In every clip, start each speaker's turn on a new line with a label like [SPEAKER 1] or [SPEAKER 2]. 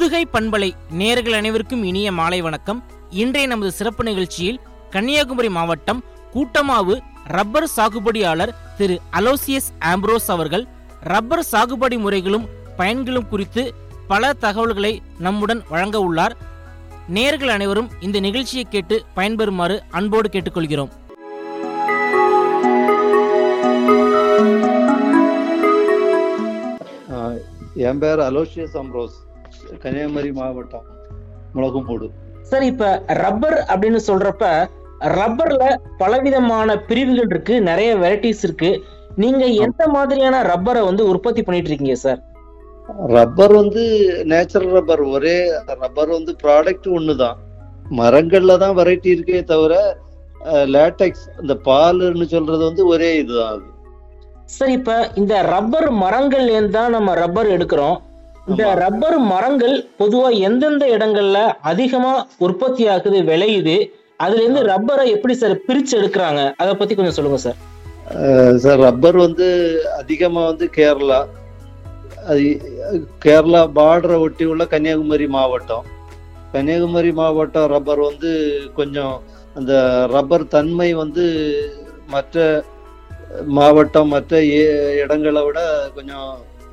[SPEAKER 1] புதுகை பண்பலை நேர்கள் அனைவருக்கும் இனிய மாலை வணக்கம் இன்றைய நமது சிறப்பு நிகழ்ச்சியில் கன்னியாகுமரி மாவட்டம் கூட்டமாவு ரப்பர் சாகுபடியாளர் திரு அலோசியஸ் ஆம்ப்ரோஸ் அவர்கள் ரப்பர் சாகுபடி முறைகளும் பயன்களும் குறித்து பல தகவல்களை நம்முடன் வழங்க உள்ளார் நேர்கள் அனைவரும் இந்த நிகழ்ச்சியை கேட்டு பயன்பெறுமாறு அன்போடு கேட்டுக்கொள்கிறோம்
[SPEAKER 2] ஆஹ் என் பேர் அலோசியஸ் அம்ரோஸ் கன்னியாகுமரி மாவட்டம் முளகும்பூடு
[SPEAKER 1] சார் இப்ப ரப்பர் அப்படின்னு சொல்றப்ப ரப்பர்ல பலவிதமான பிரிவுகள் இருக்கு நிறைய வெரைட்டிஸ் இருக்கு நீங்க எந்த மாதிரியான ரப்பரை வந்து உற்பத்தி பண்ணிட்டு இருக்கீங்க சார்
[SPEAKER 2] ரப்பர் வந்து நேச்சுரல் ரப்பர் ஒரே ரப்பர் வந்து ப்ராடக்ட் ஒன்று தான் மரங்கள்ல தான் வெரைட்டி இருக்கே தவிர லேட்டெக்ஸ் இந்த பால்னு சொல்றது வந்து ஒரே இதுதான் அது
[SPEAKER 1] சார் இப்ப இந்த ரப்பர் மரங்கள் தான் நம்ம ரப்பர் எடுக்கிறோம் இந்த
[SPEAKER 2] ஆமா.
[SPEAKER 1] ரப்பர் மரங்கள் பொதுவா எந்தெந்த இடங்கள்ல அதிகமா உற்பத்தி ஆகுது விளையுது அதுல இருந்து ரப்பரை எப்படி சார் பிரிச்சு எடுக்கிறாங்க அதை பத்தி கொஞ்சம் சொல்லுங்க சார்
[SPEAKER 2] அஹ் சார் ரப்பர் வந்து அதிகமா வந்து கேரளா அது கேரளா பார்டரை ஒட்டி உள்ள கன்னியாகுமரி மாவட்டம் கன்னியாகுமரி மாவட்டம் ரப்பர் வந்து கொஞ்சம் அந்த ரப்பர் தன்மை வந்து மற்ற மாவட்டம் மற்ற ஏ- இடங்களை விட கொஞ்சம்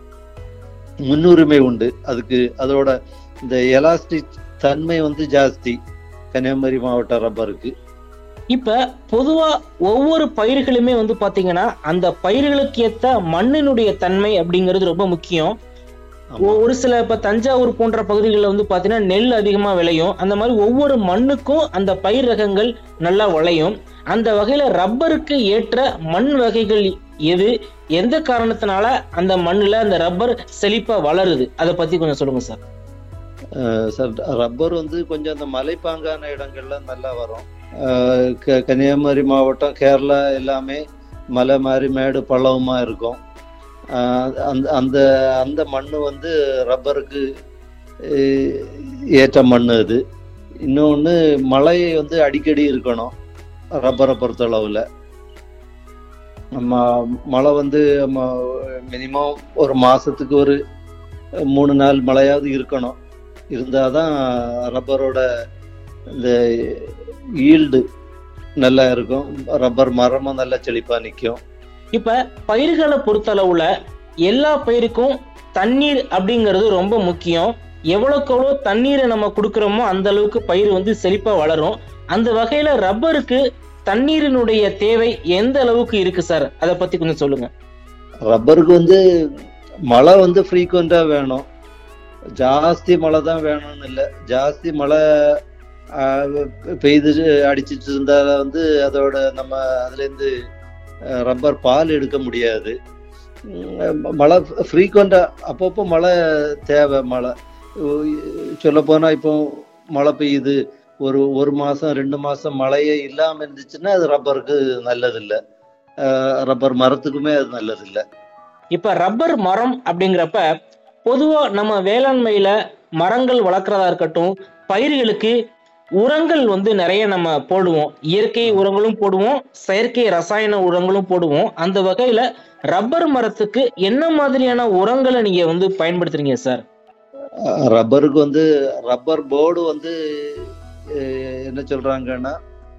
[SPEAKER 2] முன்னுரிமை உண்டு அதுக்கு அதோட இந்த எலாஸ்டிக் தன்மை வந்து ஜாஸ்தி கன்னியாகுமரி மாவட்ட ரப்பருக்கு
[SPEAKER 1] இப்ப பொதுவா ஒவ்வொரு பயிர்களுமே வந்து பாத்தீங்கன்னா அந்த பயிர்களுக்கு ஏத்த மண்ணினுடைய தன்மை அப்படிங்கிறது ரொம்ப முக்கியம் ஒ- ஒரு சில இப்ப தஞ்சாவூர் போன்ற பகுதிகளில் வந்து பாத்தீங்கன்னா நெல் அதிகமா விளையும் அந்த மாதிரி ஒவ்வொரு மண்ணுக்கும் அந்த பயிர் ரகங்கள் நல்லா விளையும் அந்த வகையில ரப்பருக்கு ஏற்ற மண் வகைகள் எது எந்த காரணத்தினால அந்த மண்ணுல அந்த ரப்பர் செழிப்பா வளருது அதை பத்தி கொஞ்சம் சொல்லுங்க சார்
[SPEAKER 2] அஹ் சார் ரப்பர் வந்து கொஞ்சம் அந்த மலைப்பாங்கான இடங்கள்ல நல்லா வரும் அஹ் க- கன்னியாகுமரி மாவட்டம் கேரளா எல்லாமே மலை மாதிரி மேடு பள்ளவுமா இருக்கும் அஹ் அந்த அந்த அந்த மண் வந்து ரப்பருக்கு அஹ் ஏற்ற மண் அது இன்னொன்று மழை வந்து அடிக்கடி இருக்கணும் ரப்பரை பொறுத்தளவில் நம்ம மழை வந்து மினிமம் ஒரு மாசத்துக்கு ஒரு மூணு நாள் மழையாவது இருக்கணும் இருந்தால் தான் ரப்பரோட இந்த ஈல்டு நல்லா இருக்கும் ரப்பர் மரமும் நல்லா செழிப்பாக நிற்கும்
[SPEAKER 1] இப்ப பயிர்களை பொறுத்தளவுல எல்லா பயிருக்கும் தண்ணீர் அப்படிங்கிறது ரொம்ப முக்கியம் எவ்வளவுக்கு எவ்வளோ தண்ணீரை நம்ம கொடுக்குறோமோ அந்த அளவுக்கு பயிர் வந்து செழிப்பா வளரும் அந்த வகையில ரப்பருக்கு தண்ணீரினுடைய தேவை எந்த அளவுக்கு இருக்கு சார் அதை பத்தி கொஞ்சம் சொல்லுங்க
[SPEAKER 2] ரப்பருக்கு வந்து மழை வந்து ஃப்ரீக்வெண்ட்டாக வேணும் ஜாஸ்தி மழை தான் வேணும்னு இல்லை ஜாஸ்தி மழை ஆஹ், பெய்து அடிச்சிட்டு இருந்தால் வந்து அதோட நம்ம அதுலேருந்து ரப்பர் பால் எடுக்க முடியாது உம், மழை ஃப்ரீக்வெண்ட்டாக அப்பப்போ மழை தேவை மழை சொல்ல போனால் இப்போ மழை பெய்யுது ஒரு ஒரு மாதம் ரெண்டு மாதம் மழையே இல்லாமல் இருந்துச்சுன்னா அது ரப்பருக்கு நல்லதில்லை ரப்பர் மரத்துக்குமே அது நல்லதில்லை
[SPEAKER 1] இப்ப ரப்பர் மரம் அப்படிங்கிறப்ப பொதுவா நம்ம வேளாண்மையில மரங்கள் வளர்க்குறதா இருக்கட்டும் பயிர்களுக்கு உரங்கள் வந்து நிறைய நம்ம போடுவோம் இயற்கை உரங்களும் போடுவோம் செயற்கை ரசாயன உரங்களும் போடுவோம் அந்த வகையில ரப்பர் மரத்துக்கு என்ன மாதிரியான உரங்களை நீங்க வந்து பயன்படுத்துறீங்க சார்
[SPEAKER 2] அஹ் ரப்பருக்கு வந்து ரப்பர் போர்டு வந்து அஹ் என்ன சொல்றாங்கன்னா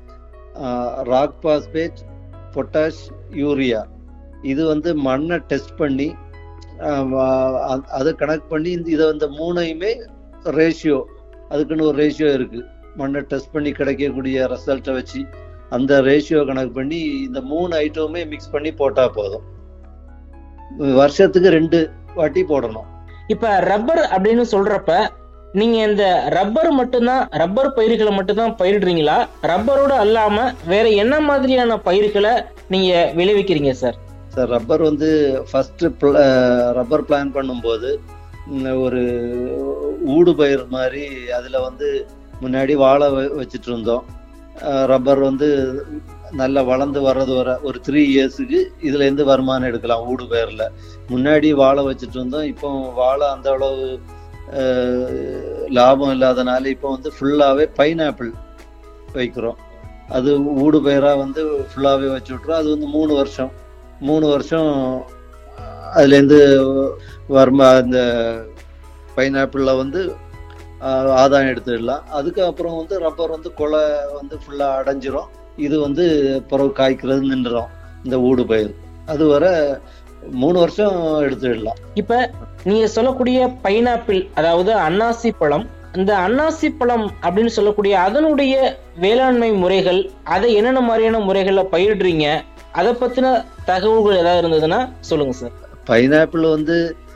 [SPEAKER 2] ராக் பாஸ்பேட் பொட்டாஷ் யூரியா இது வந்து மண்ணை டெஸ்ட் பண்ணி அஹ் வ- அ- அதை கணக்கு பண்ணி இந்த இதை இந்த மூணையுமே ரேஷியோ அதுக்குன்னு ஒரு ரேஷியோ இருக்கு மண்ணை டெஸ்ட் பண்ணி கிடைக்கக்கூடிய ரிசல்ட்டை வச்சு அந்த ரேஷியோ கணக்கு பண்ணி இந்த மூணு ஐட்டமுமே மிக்ஸ் பண்ணி போட்டா போதும் வருஷத்துக்கு ரெண்டு வாட்டி போடணும்
[SPEAKER 1] இப்ப ரப்பர் அப்படின்னு சொல்றப்ப நீங்க இந்த ரப்பர் மட்டும்தான் ரப்பர் பயிர்களை மட்டும்தான் பயிரிடுறீங்களா ரப்பரோட அல்லாம வேற என்ன மாதிரியான பயிர்களை நீங்க விளைவிக்கிறீங்க சார்
[SPEAKER 2] சார் ரப்பர் வந்து ஃபர்ஸ்ட் ரப்பர் பிளான் பண்ணும்போது ம், ஒரு ஊடு பயிர் மாதிரி அதில் வந்து முன்னாடி வாழை வ- வச்சுட்டு இருந்தோம் அஹ் ரப்பர் வந்து நல்லா வளர்ந்து வர்றது வர ஒரு த்ரீ இயர்ஸுக்கு இதுலேருந்து வருமானம் எடுக்கலாம் ஊடு பயிரில் முன்னாடி வாழை வச்சுட்டு இருந்தோம் இப்போ வாழை அந்த அளவு அஹ், லாபம் இல்லாதனால இப்போ வந்து ஃபுல்லாகவே பைனாப்பிள் வைக்கிறோம் அது ஊடு பயிராக வந்து ஃபுல்லாகவே வச்சு விட்றோம் அது வந்து மூணு வருஷம் மூணு வருஷம் அதுலேருந்து வருமா அந்த பைனாப்பிளில் வந்து ஆஹ் ஆதாயம் எடுத்துடலாம் அதுக்கப்புறம் வந்து ரப்பர் வந்து கொலை வந்து ஃபுல்லாக அடைஞ்சிரும் இது வந்து பிறகு காய்க்கிறது நின்றுடும் இந்த ஊடு பயிர் அது வர மூணு வருஷம் எடுத்துடலாம்
[SPEAKER 1] இப்ப நீங்க சொல்லக்கூடிய பைனாப்பிள் அதாவது அன்னாசி பழம் இந்த அன்னாசி பழம் அப்படின்னு சொல்லக்கூடிய அதனுடைய வேளாண்மை முறைகள் அதை என்னென்ன மாதிரியான முறைகள்ல பயிரிடுறீங்க அதை பத்தின தகவல்கள் ஏதாவது இருந்ததுன்னா சொல்லுங்க சார்
[SPEAKER 2] பைனாப்பிள் வந்து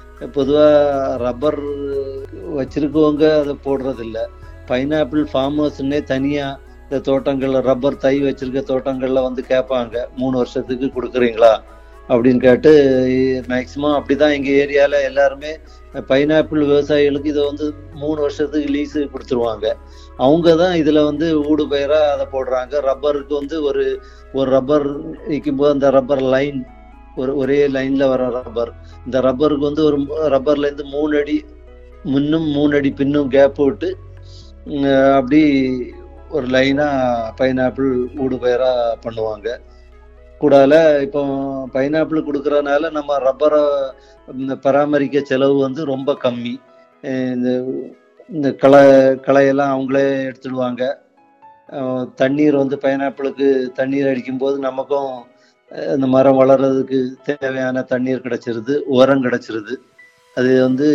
[SPEAKER 2] பொதுவாக ரப்பர் வச்சிருக்கவங்க அதை போடுறது இல்ல பைனாப்பிள் ஃபார்மர்ஸ்னே தனியாக இந்த தோட்டங்கள்ல ரப்பர் தை வச்சிருக்க தோட்டங்கள்ல வந்து கேட்பாங்க மூணு வருஷத்துக்கு கொடுக்குறீங்களா அப்படின்னு கேட்டு மேக்சிமம் அப்படிதான் எங்க ஏரியால எல்லாருமே பைனாப்பிள் விவசாயிகளுக்கு இதை வந்து மூணு வருஷத்துக்கு லீஸு கொடுத்துருவாங்க அவங்க தான் இதுல வந்து ஊடு பயிரா அதை போடுறாங்க ரப்பருக்கு வந்து ஒரு ஒரு ரப்பர் விற்கும்போது அந்த ரப்பர் லைன் ஒரு ஒரே லைன்ல வர ரப்பர் இந்த ரப்பருக்கு வந்து ஒரு ரப்பர்ல இருந்து மூணு அடி முன்னும் மூணு அடி பின்னும் கேப் விட்டு உம், அப்படி ஒரு லைனா பைனாப்பிள் ஊடு பயிரா பண்ணுவாங்க கூடால இப்போ பைனாப்பிள் கொடுக்கறதுனால நம்ம ரப்பரை இந்த பராமரிக்க செலவு வந்து ரொம்ப கம்மி அஹ் இந்த இந்த களை களையெல்லாம் அவங்களே எடுத்துடுவாங்க அஹ் தண்ணீர் வந்து பைனாப்பிளுக்கு தண்ணீர் அடிக்கும்போது நமக்கும் அஹ் இந்த மரம் வளர்றதுக்கு தேவையான தண்ணீர் கிடைச்சிருது உரம் கிடைச்சிருது அது வந்து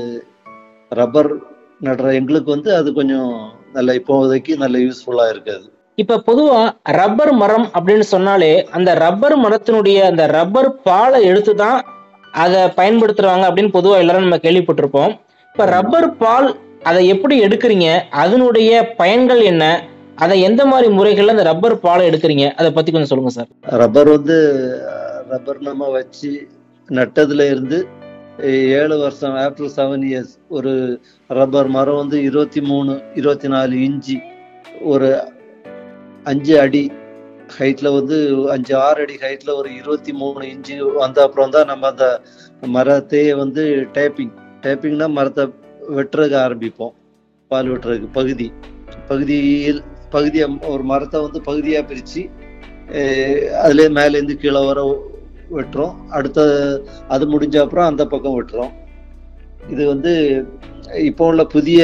[SPEAKER 2] ரப்பர் நடுற எங்களுக்கு வந்து அது கொஞ்சம் நல்ல இப்போதைக்கு நல்ல யூஸ்ஃபுல்லா இருக்காது
[SPEAKER 1] இப்ப பொதுவா ரப்பர் மரம் அப்படின்னு சொன்னாலே அந்த ரப்பர் மரத்தினுடைய அந்த ரப்பர் பாலை எடுத்து தான் அதை பயன்படுத்துறாங்க அப்படின்னு பொதுவா எல்லாரும் நம்ம கேள்விப்பட்டிருப்போம் இப்ப ரப்பர் பால் அதை எப்படி எடுக்கிறீங்க அதனுடைய பயன்கள் என்ன அதை எந்த மாதிரி முறைகள்ல அந்த ரப்பர் பாலை எடுக்கிறீங்க அதை பத்தி கொஞ்சம் சொல்லுங்க சார்
[SPEAKER 2] ரப்பர் வந்து ரப்பர் நம்ம வச்சு நட்டதுல இருந்து ஏழு வருஷம் ஆஃப்டர் செவன் இயர்ஸ் ஒரு ரப்பர் மரம் வந்து இருபத்தி மூணு இருபத்தி நாலு இன்ச்சு ஒரு அஞ்சு அடி ஹைட்ல வந்து அஞ்சு ஆறு அடி ஹைட்ல ஒரு இருபத்தி மூணு இன்ச்சு வந்த அப்புறம் தான் நம்ம அந்த மரத்தையே வந்து டேப்பிங் டேப்பிங்னா மரத்தை வெட்டுறதுக்கு ஆரம்பிப்போம் பால் வெட்டுறதுக்கு பகுதி பகுதியில் பகுதியை ஒரு மரத்தை வந்து பகுதியா பிரிச்சு அஹ் அதுல மேலேருந்து கீழே வர வெட்டுறோம் அடுத்த அது முடிஞ்ச அப்புறம் அந்த பக்கம் வெட்டுறோம் இது வந்து இப்போ உள்ள புதிய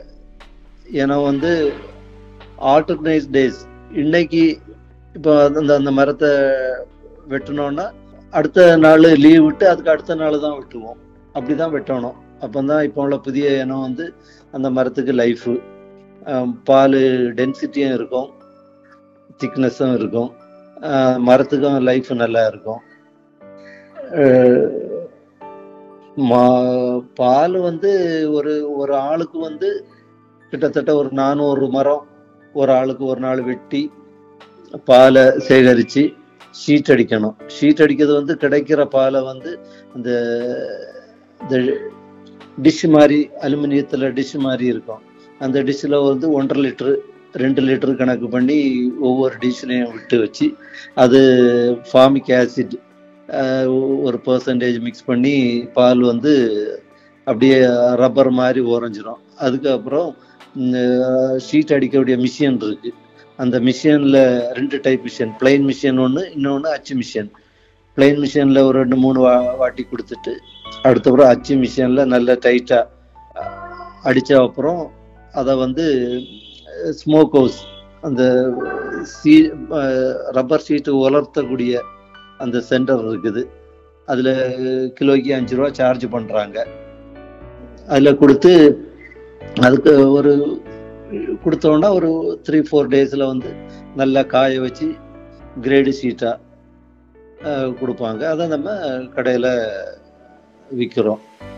[SPEAKER 2] இனம் வந்து ஆல்டர்னைஸ் டேஸ் இன்னைக்கு இப்போ அந்த அந்த மரத்தை வெட்டினோம்னா அடுத்த நாள் லீவ் விட்டு அதுக்கு அடுத்த நாள் தான் வெட்டுவோம் அப்படிதான் வெட்டணும் அப்பதான் இப்போ உள்ள புதிய இனம் வந்து அந்த மரத்துக்கு லைஃபு பால் டென்சிட்டியும் இருக்கும் திக்னஸும் இருக்கும் அஹ் மரத்துக்கும் லைஃப் நல்லா இருக்கும் அஹ் மா- பால் வந்து ஒரு ஒரு ஆளுக்கு வந்து கிட்டத்தட்ட ஒரு நானூறு மரம் ஒரு ஆளுக்கு ஒரு நாள் வெட்டி பாலை சேகரித்து ஷீட் அடிக்கணும் ஷீட் அடிக்கிறது வந்து கிடைக்கிற பாலை வந்து இந்த இந்த டிஷ் மாதிரி அலுமினியத்தில் டிஷ் மாதிரி இருக்கும் அந்த டிஷ்ஷில் வந்து ஒன்றரை லிட்டரு ரெண்டு லிட்டர் கணக்கு பண்ணி ஒவ்வொரு டிஷ்லையும் விட்டு வச்சு அது ஃபார்மிக் ஆசிட் ஒரு பர்சன்டேஜ் மிக்ஸ் பண்ணி பால் வந்து அப்படியே ரப்பர் மாதிரி உறைஞ்சிரும் அதுக்கப்புறம் ஷீட் அடிக்கக்கூடிய மிஷின் இருக்கு அந்த மிஷினில் ரெண்டு டைப் மிஷின் பிளைன் மிஷின் ஒன்று இன்னொன்று அச்சு மிஷின் பிளைன் மிஷினில் ஒரு ரெண்டு மூணு வா வாட்டி கொடுத்துட்டு அடுத்தப்புறம் அச்சு மிஷினில் நல்ல டைட்டாக அடித்த அப்புறம் அதை வந்து ஸ்மோக் ஹவுஸ் அந்த சீ ரப்பர் ஷீட்டு உலர்த்தக்கூடிய அந்த சென்டர் இருக்குது அதில் கிலோக்கு அஞ்சு ரூபா சார்ஜ் பண்ணுறாங்க அதில் கொடுத்து அதுக்கு ஒரு கொடுத்தோன்னா ஒரு த்ரீ ஃபோர் டேஸில் வந்து நல்லா காய வச்சு கிரேடு ஷீட்டாக கொடுப்பாங்க அதை நம்ம கடையில் விற்கிறோம்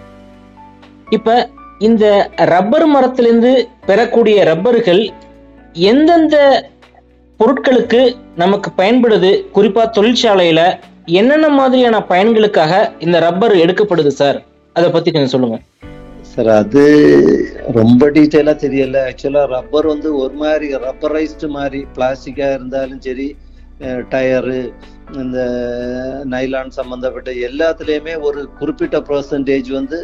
[SPEAKER 1] இப்ப இந்த ரப்பர் மரத்திலிருந்து பெறக்கூடிய ரப்பர்கள் எந்தெந்த பொருட்களுக்கு நமக்கு பயன்படுது குறிப்பா தொழிற்சாலையில என்னென்ன மாதிரியான பயன்களுக்காக இந்த ரப்பர் எடுக்கப்படுது சார் அதை பத்தி கொஞ்சம் சொல்லுங்க
[SPEAKER 2] சார் அது ரொம்ப டீட்டெயிலாக தெரியல ஆக்சுவலாக ரப்பர் வந்து ஒரு மாதிரி ரப்பரைஸ்டு மாதிரி பிளாஸ்டிக்காக இருந்தாலும் சரி டயரு இந்த நைலான் சம்மந்தப்பட்ட எல்லாத்துலேயுமே ஒரு குறிப்பிட்ட பர்சன்டேஜ் வந்து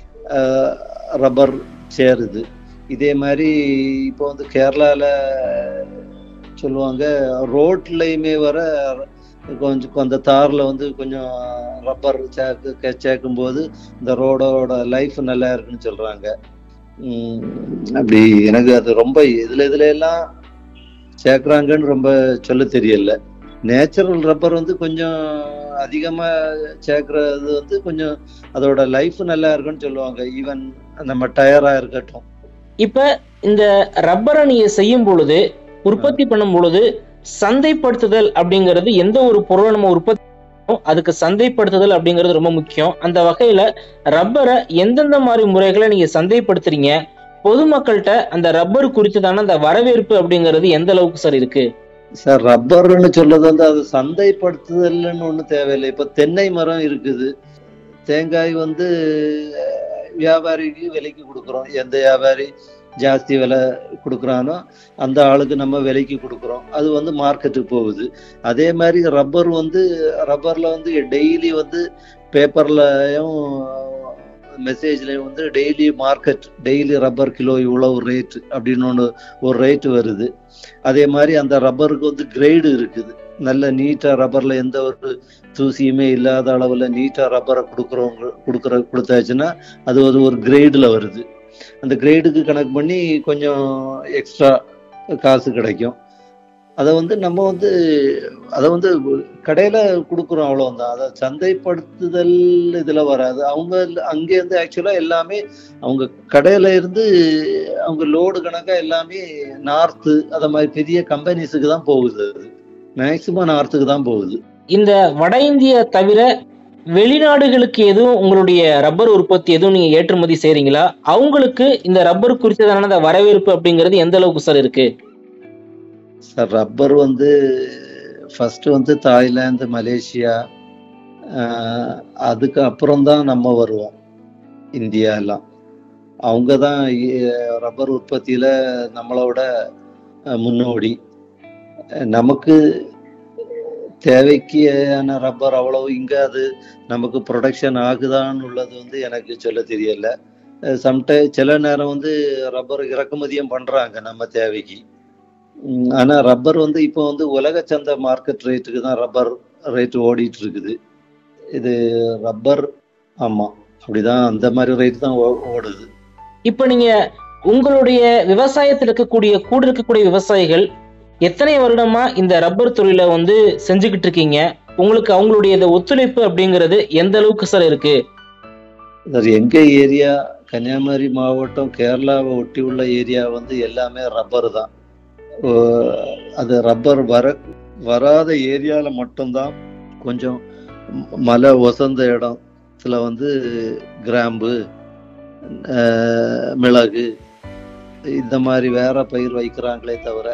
[SPEAKER 2] ரப்பர் சேருது இதே மாதிரி இப்போ வந்து கேரளாவில் சொல்லுவாங்க ரோட்லையுமே வர கொஞ்சம் அந்த தாரில் வந்து கொஞ்சம் ரப்பர் சேர்க்கு சேர்க்கும் போது இந்த ரோடோட லைஃப் நல்லா இருக்குன்னு சொல்கிறாங்க உம், அப்படி எனக்கு அது ரொம்ப இதுல இதுல எல்லாம் சேர்க்கறாங்கன்னு ரொம்ப சொல்ல தெரியல நேச்சுரல் ரப்பர் வந்து கொஞ்சம் அதிகமா சேர்க்கறது வந்து கொஞ்சம் அதோட லைஃப் நல்லா இருக்குன்னு சொல்லுவாங்க ஈவன் நம்ம டயரா இருக்கட்டும்
[SPEAKER 1] இப்ப இந்த ரப்பரை நீங்க செய்யும் பொழுது உற்பத்தி பண்ணும் பொழுது சந்தைப்படுத்துதல் அப்படிங்கிறது எந்த ஒரு பொருளை நம்ம உற்பத்தி பண்ணோமோ, அதுக்கு சந்தைப்படுத்துதல் அப்படிங்கிறது ரொம்ப முக்கியம் அந்த வகையில ரப்பரை எந்தெந்த மாதிரி முறைகளை நீங்க சந்தைப்படுத்துறீங்க பொதுமக்கள்கிட்ட அந்த ரப்பர் குறித்ததான அந்த வரவேற்பு அப்படிங்கிறது எந்த அளவுக்கு சார் இருக்கு
[SPEAKER 2] சார் ரப்பர்னு சொல்றது வந்து அது சந்தைப்படுத்துதல்னு ஒன்றும் தேவையில்லை இப்போ தென்னை மரம் இருக்குது தேங்காய் வந்து அஹ், வியாபாரிக்கு விலைக்கு கொடுக்குறோம் எந்த வியாபாரி ஜாஸ்தி விலை கொடுக்குறானோ அந்த ஆளுக்கு நம்ம விலைக்கு கொடுக்குறோம் அது வந்து மார்க்கெட்டுக்கு போகுது அதே மாதிரி ரப்பர் வந்து ரப்பர்ல வந்து டெய்லி வந்து பேப்பர்லயும் மெசேஜ்லயும் வந்து daily market daily rubber kilo இவ்வளவு ரேட் அப்படின்னு ஒன்று ஒரு ரேட் வருது அதே மாதிரி அந்த ரப்பருக்கு வந்து கிரேடு இருக்குது நல்ல நீட்டா ரப்பர்ல எந்த ஒரு தூசியுமே இல்லாத அளவுல நீட்டா ரப்பரை கொடுக்குறவங்க கொடுக்குற கொடுத்தாச்சுன்னா அது வந்து ஒரு கிரேடுல வருது அந்த கிரேடுக்கு கணக்கு பண்ணி கொஞ்சம் எக்ஸ்ட்ரா காசு கிடைக்கும் அதை வந்து நம்ம வந்து அதை வந்து கடையில கொடுக்குறோம் அவ்வளவுதான் அதை சந்தைப்படுத்துதல் இதுல வராது அவங்க அங்கே இருந்து ஆக்சுவலா எல்லாமே அவங்க கடையில இருந்து அவங்க லோடு கணக்கா எல்லாமே நார்த்து அத மாதிரி பெரிய கம்பெனிஸுக்கு தான் போகுது அது மேக்சிமம் நார்த்துக்கு தான் போகுது
[SPEAKER 1] இந்த வட இந்திய தவிர வெளிநாடுகளுக்கு எதுவும் உங்களுடைய ரப்பர் உற்பத்தி எதுவும் நீங்க ஏற்றுமதி செய்றீங்களா அவங்களுக்கு இந்த ரப்பர் குறித்ததான அந்த வரவேற்பு அப்படிங்கிறது எந்த அளவுக்கு சார் இருக்கு
[SPEAKER 2] சார் ரப்பர் வந்து ஃபர்ஸ்ட் வந்து தாய்லாந்து மலேசியா ஆஹ், அதுக்கு அப்புறம் தான் நம்ம வருவோம் இந்தியா எல்லாம் அவங்க தான் ரப்பர் உற்பத்தியில நம்மளோட அஹ், முன்னோடி அஹ், நமக்கு தேவைக்கான ரப்பர் அவ்வளவு இங்க அது நமக்கு ப்ரொடக்ஷன் ஆகுதான்னு உள்ளது வந்து எனக்கு சொல்ல தெரியல சம்டை சில நேரம் வந்து ரப்பர் இறக்குமதியும் பண்றாங்க நம்ம தேவைக்கு உம், ஆனா ரப்பர் வந்து இப்போ வந்து உலக சந்தை மார்க்கெட் ரேட்டுக்கு தான் ரப்பர் ரேட் ஓடிட்டு இருக்குது இது ரப்பர் ஆமா அப்படிதான் அந்த மாதிரி ரேட் தான் ஓ- ஓடுது
[SPEAKER 1] இப்ப நீங்க உங்களுடைய விவசாயத்தில் இருக்கக்கூடிய கூட இருக்கக்கூடிய விவசாயிகள் எத்தனை வருடமா இந்த ரப்பர் தொழிலை வந்து செஞ்சுக்கிட்டு இருக்கீங்க உங்களுக்கு அவங்களுடைய இந்த ஒத்துழைப்பு அப்படிங்கிறது எந்த அளவுக்கு சார் இருக்கு
[SPEAKER 2] சார் எங்க ஏரியா கன்னியாகுமரி மாவட்டம் கேரளாவை ஒட்டி உள்ள ஏரியா வந்து எல்லாமே ரப்பர் தான் ஓ, அது ரப்பர் வர வராத ஏரியால மட்டும்தான் கொஞ்சம் ம- மலை ஒசந்த இடத்துல வந்து கிராம்பு அஹ், மிளகு இந்த மாதிரி வேற பயிர் வைக்கிறாங்களே தவிர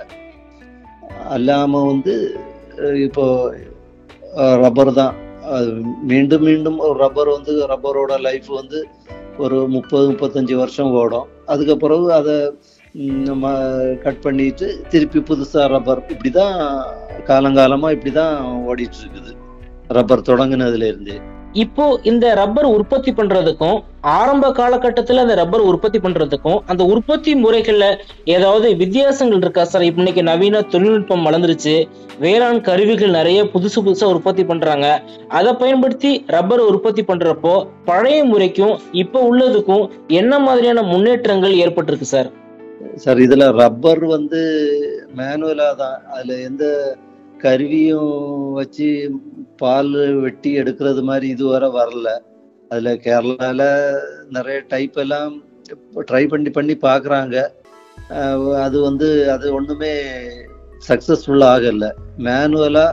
[SPEAKER 2] அல்லாம வந்து அஹ், இப்போ ரப்பர் தான் அது மீண்டும் மீண்டும் ஒரு ரப்பர் வந்து ரப்பரோட லைஃப் வந்து ஒரு முப்பது முப்பத்தஞ்சு வருஷம் ஓடும் அதுக்கப்புறம் அதை நம்ம கட் பண்ணிட்டு திருப்பி புதுசா ரப்பர் இப்படிதான் காலங்காலமா இப்படிதான் ஓடிட்டு இருக்குது ரப்பர் தொடங்குனதுல இருந்தே
[SPEAKER 1] இப்போ இந்த ரப்பர் உற்பத்தி பண்றதுக்கும் ஆரம்ப காலகட்டத்துல அந்த ரப்பர் உற்பத்தி பண்றதுக்கும் அந்த உற்பத்தி முறைகள்ல ஏதாவது வித்தியாசங்கள் இருக்கா சார் இப்ப இன்னைக்கு நவீன தொழில்நுட்பம் வளர்ந்துருச்சு வேளாண் கருவிகள் நிறைய புதுசு புதுசா உற்பத்தி பண்றாங்க அதை பயன்படுத்தி ரப்பர் உற்பத்தி பண்றப்போ பழைய முறைக்கும் இப்ப உள்ளதுக்கும் என்ன மாதிரியான முன்னேற்றங்கள் ஏற்பட்டிருக்கு சார்
[SPEAKER 2] சார் இதுல ரப்பர் வந்து மேனுவலா தான் அதுல எந்த கருவியும் வச்சு பால் வெட்டி எடுக்கிறது மாதிரி இதுவரை வரல அதுல கேரளால நிறைய டைப் எல்லாம் ட்ரை பண்ணி பண்ணி பாக்குறாங்க அஹ் அது வந்து அது ஒண்ணுமே சக்சஸ்ஃபுல் ஆகல மேனுவலா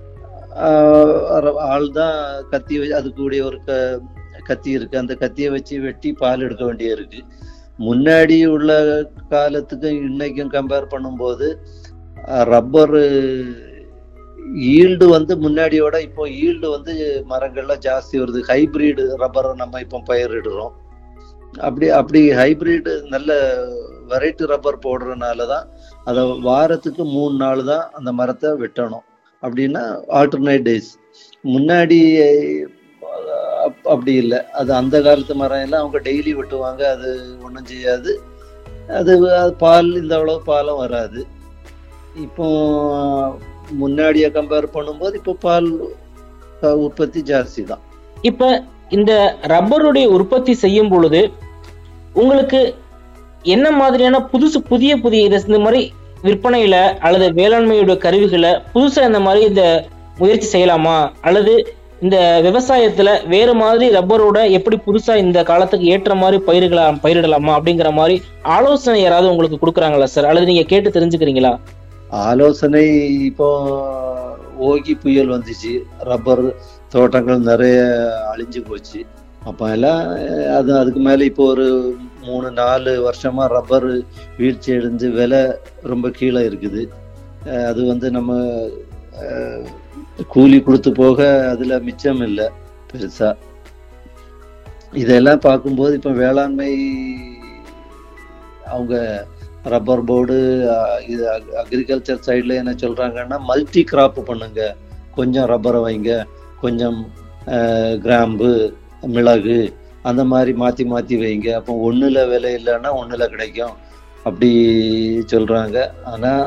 [SPEAKER 2] ஆள் தான் கத்தி வச்சு அதுக்குடைய ஒரு க கத்தி இருக்கு அந்த கத்தியை வச்சு வெட்டி பால் எடுக்க வேண்டிய இருக்கு முன்னாடி உள்ள காலத்துக்கும் இன்னைக்கும் கம்பேர் பண்ணும்போது ரப்பர் ஈல்டு வந்து முன்னாடியோட இப்போ ஈல்டு வந்து மரங்கள்ல ஜாஸ்தி வருது ஹைபிரிட் ரப்பரை நம்ம இப்போ பயிரிடுறோம் அப்படி அப்படி ஹைபிரிட் நல்ல வெரைட்டி ரப்பர் போடுறதுனால தான் அதை வாரத்துக்கு மூணு நாள் தான் அந்த மரத்தை வெட்டணும் அப்படின்னா ஆல்டர்னேட் டேஸ் முன்னாடி அப்- அப்படி இல்லை அது அந்த காலத்து மரம் எல்லாம் அவங்க டெய்லி வெட்டுவாங்க அது ஒன்றும் செய்யாது அது அது பால் இந்த அளவு பாலும் வராது இப்போ முன்னாடிய கம்பேர் பண்ணும்போது இப்போ பால் அஹ், உற்பத்தி ஜாஸ்தி தான்
[SPEAKER 1] இப்ப இந்த ரப்பருடைய உற்பத்தி செய்யும் பொழுது உங்களுக்கு என்ன மாதிரியான புதுசு புதிய புதிய இது இந்த மாதிரி விற்பனையில அல்லது வேளாண்மையோட கருவிகளை புதுசா இந்த மாதிரி இந்த முயற்சி செய்யலாமா அல்லது இந்த விவசாயத்துல வேற மாதிரி ரப்பரோட எப்படி புதுசா இந்த காலத்துக்கு ஏற்ற மாதிரி பயிர்களா பயிரிடலாமா அப்படிங்கிற மாதிரி ஆலோசனை யாராவது உங்களுக்கு கொடுக்குறாங்களா சார் அல்லது நீங்க கேட்டு தெரிஞ்சுக்கிறீங்களா
[SPEAKER 2] ஆலோசனை இப்போ ஓகி புயல் வந்துச்சு ரப்பர் தோட்டங்கள் நிறைய அழிஞ்சு போச்சு அப்போ எல்லாம் அது அதுக்கு மேலே இப்போ ஒரு மூணு நாலு வருஷமா ரப்பர் வீழ்ச்சி அடைஞ்சு விலை ரொம்ப கீழே இருக்குது அஹ் அது வந்து நம்ம அஹ், கூலி கொடுத்து போக அதுல மிச்சம் இல்லை பெருசா இதெல்லாம் பார்க்கும்போது இப்போ வேளாண்மை அவங்க ரப்பர் போர்டு இது அக்ரிகல்ச்சர் சைடில் என்ன சொல்றாங்கன்னா மல்டி கிராப் பண்ணுங்க கொஞ்சம் ரப்பரை வைங்க கொஞ்சம் அஹ், கிராம்பு மிளகு அந்த மாதிரி மாற்றி மாற்றி வைங்க அப்போ ஒன்றில் விலை இல்லைன்னா ஒன்றில் கிடைக்கும் அப்படி சொல்கிறாங்க ஆனால்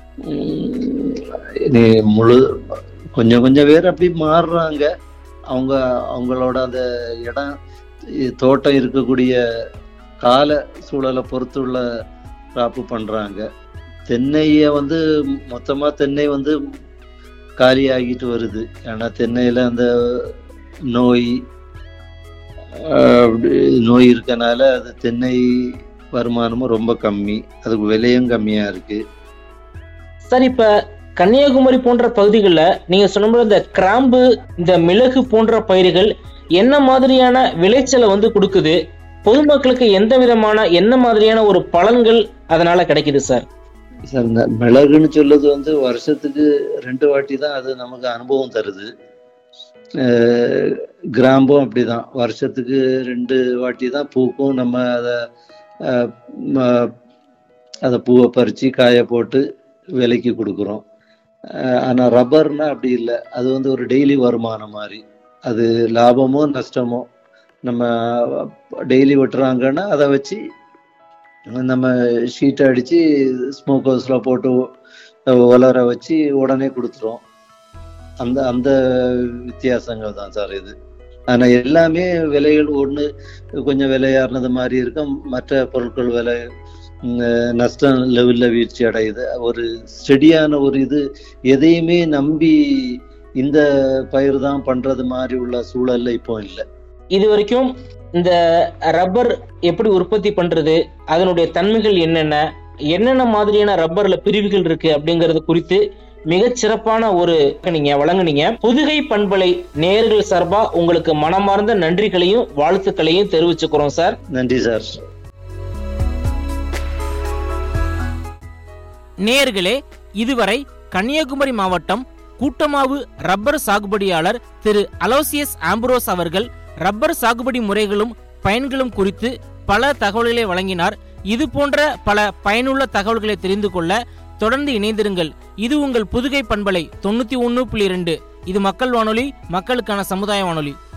[SPEAKER 2] நீ முழு கொஞ்சம் கொஞ்சம் பேர் அப்படி மாறுறாங்க அவங்க அவங்களோட அந்த இடம் இ- தோட்டம் இருக்கக்கூடிய கால சூழலை பொறுத்துள்ள கிராப்பு பண்ணுறாங்க தென்னையை வந்து மொத்தமாக தென்னை வந்து காலியாகிட்டு வருது ஏன்னா தென்னையில் அந்த நோய் ஆஹ், அப்படி நோய் இருக்கனால அது தென்னை வருமானமும் ரொம்ப கம்மி அதுக்கு விலையும் கம்மியாக இருக்கு
[SPEAKER 1] சார் இப்ப கன்னியாகுமரி போன்ற பகுதிகளில் நீங்க சொன்ன மாதிரி இந்த கிராம்பு இந்த மிளகு போன்ற பயிர்கள் என்ன மாதிரியான விளைச்சலை வந்து கொடுக்குது பொதுமக்களுக்கு எந்த விதமான என்ன மாதிரியான ஒரு பலன்கள் அதனால கிடைக்குது சார்
[SPEAKER 2] சார் இந்த மிளகுன்னு சொல்லுது வந்து வருஷத்துக்கு ரெண்டு வாட்டி தான் அது நமக்கு அனுபவம் தருது அஹ் கிராம்பும் அப்படிதான் வருஷத்துக்கு ரெண்டு வாட்டி தான் பூக்கும் நம்ம அதை அஹ், ம- அதை பூவை பறித்து காய போட்டு விலைக்கு கொடுக்குறோம் அஹ் ஆனா ரப்பர்னா அப்படி இல்லை அது வந்து ஒரு டெய்லி வருமானம் மாதிரி அது லாபமோ நஷ்டமோ நம்ம டெய்லி வெட்டுறாங்கன்னா அதை வச்சு நம்ம ஷீட்டை அடித்து ஸ்மோக் ஹவுஸில் போட்டு உலர வச்சு உடனே கொடுத்துரும் அந்த அந்த வித்தியாசங்கள் தான் சார் இது ஆனால் எல்லாமே விலைகள் ஒன்று கொஞ்சம் விலையாறினது மாதிரி இருக்கும் மற்ற பொருட்கள் விலை ம், நஷ்டம் லெவலில் வீழ்ச்சி அடையுது ஒரு ஸ்டெடியான ஒரு இது எதையுமே நம்பி இந்த பயிர் தான் பண்ணுறது மாதிரி உள்ள சூழல்ல இப்போ இல்லை
[SPEAKER 1] இது வரைக்கும் இந்த ரப்பர் எப்படி உற்பத்தி பண்றது அதனுடைய தன்மைகள் என்னென்ன என்னென்ன மாதிரியான ரப்பர்ல பிரிவுகள் இருக்கு அப்படிங்கறது குறித்து மிகச் சிறப்பான ஒரு நீங்க வழங்குனீங்க புதுகை பண்பலை நேயர்கள் சார்பா உங்களுக்கு மனமார்ந்த நன்றிகளையும் வாழ்த்துக்களையும் தெரிவிச்சுக்கிறோம் சார்
[SPEAKER 2] நன்றி சார்
[SPEAKER 3] நேயர்களே இதுவரை கன்னியாகுமரி மாவட்டம் கூட்டமாவு ரப்பர் சாகுபடியாளர் திரு அலோசியஸ் ஆம்புரோஸ் அவர்கள் ரப்பர் சாகுபடி முறைகளும் பயன்களும் குறித்து பல தகவல்களை வழங்கினார் இது போன்ற பல பயனுள்ள தகவல்களை தெரிந்து கொள்ள தொடர்ந்து இணைந்திருங்கள் இது உங்கள் புதுகை பண்பலை தொண்ணூத்தி ஒன்னு புள்ளி இரண்டு இது மக்கள் வானொலி மக்களுக்கான சமுதாய வானொலி